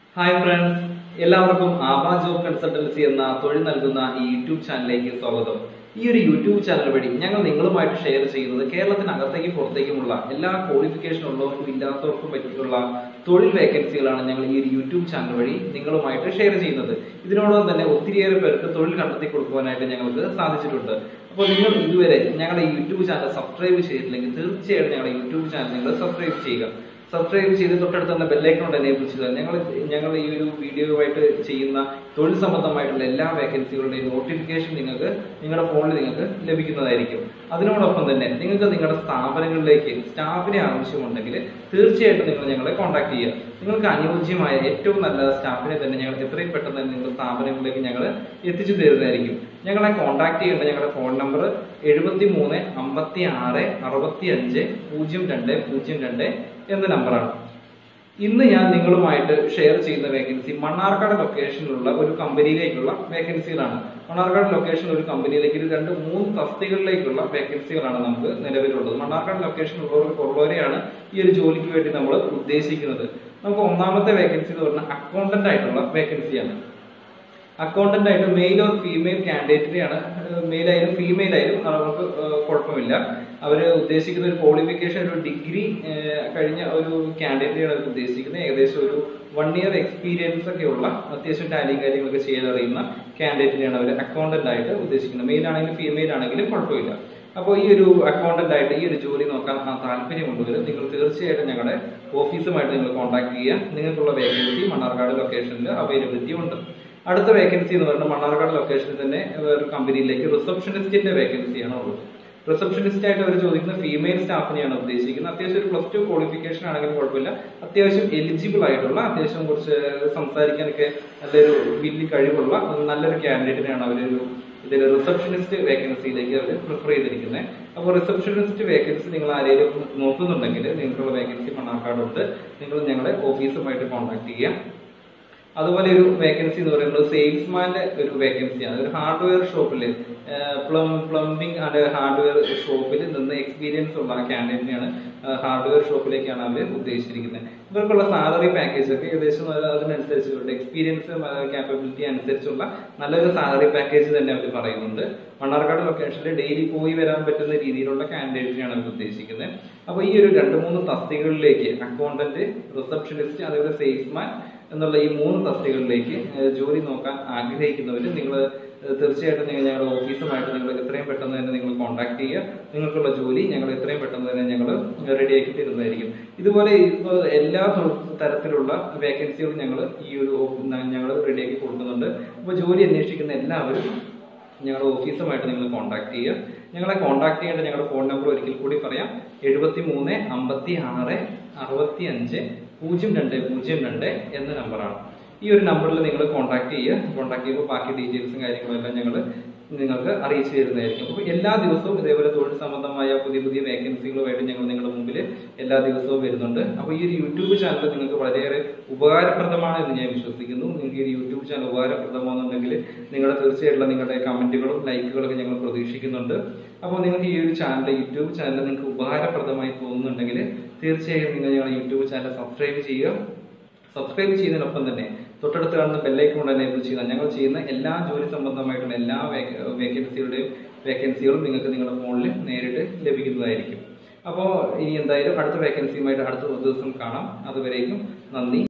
hi friends എല്ലാവർക്കും ആബ job consultancy എന്ന തൊഴിൽ നൽകുന്ന ഈ യൂട്യൂബ് ചാനലിലേക്ക് സ്വാഗതം ഈ ഒരു യൂട്യൂബ് ചാനൽ വഴി ഞങ്ങൾ നിങ്ങളുമായിട്ട് ഷെയർ ചെയ്യുന്നത് കേരളത്തിനകത്തേക്കും പുറത്തേക്കുമുള്ള എല്ലാ ക്വാളിഫിക്കേഷൻ ഉള്ളവർക്കും ഇല്ലാത്തവർക്കും പറ്റിയിട്ടുള്ള തൊഴിൽ വേക്കൻസികളാണ് ഞങ്ങൾ ഈ ഒരു യൂട്യൂബ് ചാനൽ വഴി നിങ്ങളുമായിട്ട് ഷെയർ ചെയ്യുന്നത് ഇതിനോടൊപ്പം തന്നെ ഒത്തിരിയേറെ പേർക്ക് തൊഴിൽ കണ്ടെത്തി കൊടുക്കുവാനായിട്ട് ഞങ്ങൾക്ക് സാധിച്ചിട്ടുണ്ട് അപ്പോൾ നിങ്ങൾ ഇതുവരെ ഞങ്ങളുടെ ഈ യൂട്യൂബ് ചാനൽ സബ്സ്ക്രൈബ് ചെയ്തിട്ടില്ലെങ്കിൽ തീർച്ചയായിട്ടും ഞങ്ങളുടെ യൂട്യൂബ് ചാനൽ നിങ്ങൾ സബ്സ്ക്രൈബ് ചെയ്യുക സബ്സ്ക്രൈബ് ചെയ്ത് തൊട്ടടുത്തുള്ള ബെല്ലൈക്കൺ എനേബിൾ ചെയ്താൽ ഞങ്ങൾ ഞങ്ങൾ ഈ ഒരു വീഡിയോയുമായിട്ട് ചെയ്യുന്ന തൊഴിൽ സംബന്ധമായിട്ടുള്ള എല്ലാ വേക്കൻസികളുടെയും നോട്ടിഫിക്കേഷൻ നിങ്ങൾക്ക് നിങ്ങളുടെ ഫോണിൽ നിങ്ങൾക്ക് ലഭിക്കുന്നതായിരിക്കും അതിനോടൊപ്പം തന്നെ നിങ്ങൾക്ക് നിങ്ങളുടെ സ്ഥാപനങ്ങളിലേക്ക് സ്റ്റാഫിനെ ആവശ്യമുണ്ടെങ്കിൽ തീർച്ചയായിട്ടും നിങ്ങൾ ഞങ്ങളെ കോൺടാക്ട് ചെയ്യുക നിങ്ങൾക്ക് അനുയോജ്യമായ ഏറ്റവും നല്ല സ്റ്റാഫിനെ തന്നെ ഞങ്ങൾ എത്രയും പെട്ടെന്ന് തന്നെ നിങ്ങളുടെ സ്ഥാപനങ്ങളിലേക്ക് ഞങ്ങൾ എത്തിച്ചു തരുന്നതായിരിക്കും ഞങ്ങളെ കോൺടാക്ട് ചെയ്യേണ്ട ഞങ്ങളുടെ ഫോൺ നമ്പർ എഴുപത്തി മൂന്ന് അമ്പത്തി ആറ് അറുപത്തി അഞ്ച് പൂജ്യം രണ്ട് പൂജ്യം രണ്ട് എന്ന നമ്പറാണ് ഇന്ന് ഞാൻ നിങ്ങളുമായിട്ട് ഷെയർ ചെയ്യുന്ന വേക്കൻസി മണ്ണാർക്കാട് ലൊക്കേഷനിലുള്ള ഒരു കമ്പനിയിലേക്കുള്ള വേക്കൻസികളാണ് മണ്ണാർക്കാട് ലൊക്കേഷനിൽ ഒരു കമ്പനിയിലേക്ക് ഒരു രണ്ട് മൂന്ന് തസ്തികളിലേക്കുള്ള വേക്കൻസികളാണ് നമുക്ക് നിലവിലുള്ളത് മണ്ണാർക്കാട് ലൊക്കേഷൻ ഉള്ളവരെയാണ് ഈ ഒരു ജോലിക്ക് വേണ്ടി നമ്മൾ ഉദ്ദേശിക്കുന്നത് നമുക്ക് ഒന്നാമത്തെ വേക്കൻസി എന്ന് പറഞ്ഞാൽ അക്കൗണ്ടന്റ് ആയിട്ടുള്ള വേക്കൻസിയാണ് അക്കൗണ്ടന്റ് ആയിട്ട് മെയിൽ ഓർ ഫീമെയിൽ കാൻഡിഡേറ്റിനെയാണ് മെയിൽ ആയാലും ഫീമെയിൽ ആയാലും നമുക്ക് ഏഹ്, കുഴപ്പമില്ല അവർ ഉദ്ദേശിക്കുന്ന ഒരു ക്വാളിഫിക്കേഷൻ ഒരു ഡിഗ്രി കഴിഞ്ഞ ഒരു കാൻഡിഡേറ്റിനെയാണ് അവർ ഉദ്ദേശിക്കുന്നത് ഏകദേശം ഒരു വൺ ഇയർ എക്സ്പീരിയൻസ് ഒക്കെ ഉള്ള അത്യാവശ്യം ടാലിയും കാര്യങ്ങളൊക്കെ ചെയ്യാൻ അറിയുന്ന കാൻഡിഡേറ്റിനെയാണ് അവർ അക്കൗണ്ടന്റ് ആയിട്ട് ഉദ്ദേശിക്കുന്നത് മെയിൽ ആണെങ്കിലും ഫീമെയിൽ ആണെങ്കിലും കുഴപ്പമില്ല അപ്പോൾ ഈ ഒരു അക്കൗണ്ടന്റ് ആയിട്ട് ഈ ഒരു ജോലി നോക്കാൻ ആ താല്പര്യമുള്ളവർ നിങ്ങൾ തീർച്ചയായിട്ടും ഞങ്ങളുടെ ഓഫീസുമായിട്ട് നിങ്ങൾ കോൺടാക്ട് ചെയ്യുക നിങ്ങൾക്കുള്ള വേക്കൻസി മണ്ണാർക്കാട് ലൊക്കേഷനിൽ അവൈലബിലിറ്റി ഉണ്ട് അടുത്ത വേക്കൻസി എന്ന് പറയുന്നത് മണ്ണാർക്കാട് ലൊക്കേഷനിൽ തന്നെ ഒരു കമ്പനിയിലേക്ക് റിസപ്ഷനിസ്റ്റിന്റെ വേക്കൻസിയാണ് ഉള്ളത് റിസപ്ഷനിസ്റ്റ് ആയിട്ട് അവർ ചോദിക്കുന്ന ഫീമെയിൽ സ്റ്റാഫിനെയാണ് ഉദ്ദേശിക്കുന്നത് അത്യാവശ്യം ഒരു പ്ലസ് ടു ക്വാളിഫിക്കേഷൻ ആണെങ്കിലും കുഴപ്പമില്ല അത്യാവശ്യം എലിജിബിൾ ആയിട്ടുള്ള അത്യാവശ്യം കുറച്ച് സംസാരിക്കാനൊക്കെ നല്ലൊരു വലിയ കഴിവുള്ള നല്ലൊരു കാൻഡിഡേറ്റിനെയാണ് അവരൊരു ഇതിൽ റിസപ്ഷനിസ്റ്റ് വേക്കൻസിയിലേക്ക് അവർ പ്രിഫർ ചെയ്തിരിക്കുന്നത് അപ്പോൾ റിസപ്ഷനിസ്റ്റ് വേക്കൻസി നിങ്ങൾ ആരെങ്കിലും നോക്കുന്നുണ്ടെങ്കിൽ നിങ്ങൾക്കുള്ള വേക്കൻസി മണ്ണാർക്കാടുണ്ട് നിങ്ങൾ ഞങ്ങളുടെ ഓഫീസുമായിട്ട് കോൺടാക്ട് ചെയ്യുക അതുപോലെ ഒരു വേക്കൻസി എന്ന് പറയുന്നത് സെയിൽസ്മാന്റെ ഒരു വേക്കൻസിയാണ് ഒരു ഹാർഡ്വെയർ ഷോപ്പിൽ പ്ലം പ്ലംബിംഗ് ആൻഡ് ഹാർഡ്വെയർ ഷോപ്പിൽ നിന്ന് എക്സ്പീരിയൻസ് ഉള്ള കാൻഡിഡേറ്റിനെയാണ് ഹാർഡ്വെയർ ഷോപ്പിലേക്കാണ് അവർ ഉദ്ദേശിച്ചിരിക്കുന്നത് ഇവർക്കുള്ള സാലറി പാക്കേജ് ഒക്കെ ഏകദേശം അത് അതിനനുസരിച്ചുള്ള എക്സ്പീരിയൻസ് ക്യാപ്പബിലിറ്റി അനുസരിച്ചുള്ള നല്ലൊരു സാലറി പാക്കേജ് തന്നെ അവർ പറയുന്നുണ്ട് മണ്ണാർക്കാട് ലൊക്കേഷനിൽ ഡെയിലി പോയി വരാൻ പറ്റുന്ന രീതിയിലുള്ള കാൻഡിഡേറ്റിനെയാണ് അവർ ഉദ്ദേശിക്കുന്നത് അപ്പോൾ ഈ ഒരു രണ്ട് മൂന്ന് തസ്തികകളിലേക്ക് അക്കൗണ്ടന്റ് റിസപ്ഷനിസ്റ്റ് അതുപോലെ സെയിൽസ്മാൻ എന്നുള്ള ഈ മൂന്ന് തസ്തികകളിലേക്ക് ഏഹ്, ജോലി നോക്കാൻ ആഗ്രഹിക്കുന്നവർ നിങ്ങൾ തീർച്ചയായിട്ടും നിങ്ങൾ ഞങ്ങളുടെ ഓഫീസുമായിട്ട് നിങ്ങൾ എത്രയും പെട്ടെന്ന് തന്നെ നിങ്ങൾ കോൺടാക്ട് ചെയ്യുക നിങ്ങൾക്കുള്ള ജോലി ഞങ്ങൾ എത്രയും പെട്ടെന്ന് തന്നെ ഞങ്ങൾ റെഡിയാക്കി തരുന്നതായിരിക്കും ഇതുപോലെ ഇപ്പോൾ എല്ലാ തൊ- തരത്തിലുള്ള വേക്കൻസികളും ഞങ്ങൾ ഈ ഒരു ഞങ്ങൾ റെഡിയാക്കി കൊടുക്കുന്നുണ്ട് അപ്പോൾ ജോലി അന്വേഷിക്കുന്ന എല്ലാവരും ഞങ്ങളുടെ ഓഫീസുമായിട്ട് നിങ്ങൾ കോൺടാക്ട് ചെയ്യുക ഞങ്ങളെ കോൺടാക്ട് ചെയ്യേണ്ട ഞങ്ങളുടെ ഫോൺ നമ്പർ ഒരിക്കൽ കൂടി പറയാം എഴുപത്തി മൂന്ന് അമ്പത്തി ആറ് അറുപത്തി അഞ്ച് പൂജ്യം രണ്ട് പൂജ്യം രണ്ട് എന്ന നമ്പറാണ് ഈ ഒരു നമ്പറിൽ നിങ്ങൾ കോൺടാക്ട് ചെയ്യുക കോൺടാക്ട് ചെയ്യുമ്പോൾ ബാക്കി ഡീറ്റെയിൽസും കാര്യങ്ങളും എല്ലാം ഞങ്ങൾ നിങ്ങൾക്ക് അറിയിച്ചു തരുന്നതായിരിക്കും അപ്പോൾ എല്ലാ ദിവസവും ഇതേപോലെ തൊഴിൽ സംബന്ധമായ പുതിയ പുതിയ വേക്കൻസികളുമായിട്ട് ഞങ്ങൾ നിങ്ങളുടെ മുമ്പിൽ എല്ലാ ദിവസവും വരുന്നുണ്ട് അപ്പോൾ ഈ ഒരു യൂട്യൂബ് ചാനൽ നിങ്ങൾക്ക് വളരെയേറെ ഉപകാരപ്രദമാണ് എന്ന് ഞാൻ വിശ്വസിക്കുന്നു നിങ്ങൾക്ക് ഈ ഒരു യൂട്യൂബ് ചാനൽ ഉപകാരപ്രദമാണെന്നുണ്ടെങ്കിൽ നിങ്ങളുടെ തീർച്ചയായിട്ടുള്ള നിങ്ങളുടെ കമന്റുകളും ലൈക്കുകളൊക്കെ ഞങ്ങൾ പ്രതീക്ഷിക്കുന്നുണ്ട് അപ്പോൾ നിങ്ങൾക്ക് ഈ ഒരു ചാനൽ യൂട്യൂബ് ചാനൽ നിങ്ങൾക്ക് ഉപകാരപ്രദമായി തോന്നുന്നുണ്ടെങ്കിൽ തീർച്ചയായും നിങ്ങൾ ഞങ്ങളുടെ യൂട്യൂബ് ചാനൽ സബ്സ്ക്രൈബ് ചെയ്യുക സബ്സ്ക്രൈബ് ചെയ്യുന്നതിനൊപ്പം തന്നെ തൊട്ടടുത്ത് കാണുന്ന ബെല്ലൈക്കൺ എനേബിൾ ചെയ്യുക ഞങ്ങൾ ചെയ്യുന്ന എല്ലാ ജോലി സംബന്ധമായിട്ടുള്ള എല്ലാ വേക്കൻസികളുടെയും വേക്കൻസികളും നിങ്ങൾക്ക് നിങ്ങളുടെ ഫോണിൽ നേരിട്ട് ലഭിക്കുന്നതായിരിക്കും അപ്പോൾ ഇനി എന്തായാലും അടുത്ത വേക്കൻസിയുമായിട്ട് അടുത്ത ദിവസം കാണാം അതുവരേക്കും നന്ദി